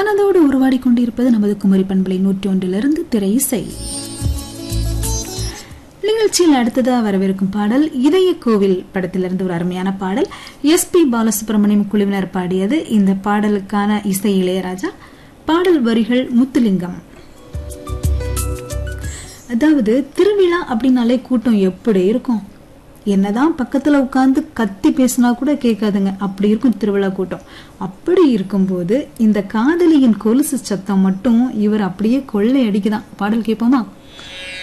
மனதோடு உருவாடி கொண்டிருப்பது நமது குமரி பண்பலை நூற்றி ஒன்றிலிருந்து திரை இசை நிகழ்ச்சியில் அடுத்ததா வரவிருக்கும் பாடல் இதய கோவில் படத்திலிருந்து ஒரு அருமையான பாடல் எஸ் பி பாலசுப்ரமணியம் குழுவினர் பாடியது இந்த பாடலுக்கான இசை இளையராஜா பாடல் வரிகள் முத்துலிங்கம் அதாவது திருவிழா அப்படின்னாலே கூட்டம் எப்படி இருக்கும் என்னதான் பக்கத்துல உட்கார்ந்து கத்தி பேசினா கூட கேட்காதுங்க அப்படி இருக்கும் திருவிழா கூட்டம் அப்படி இருக்கும்போது இந்த காதலியின் கொலுசு சத்தம் மட்டும் இவர் அப்படியே கொள்ளை அடிக்குதான் பாடல் கேட்போமா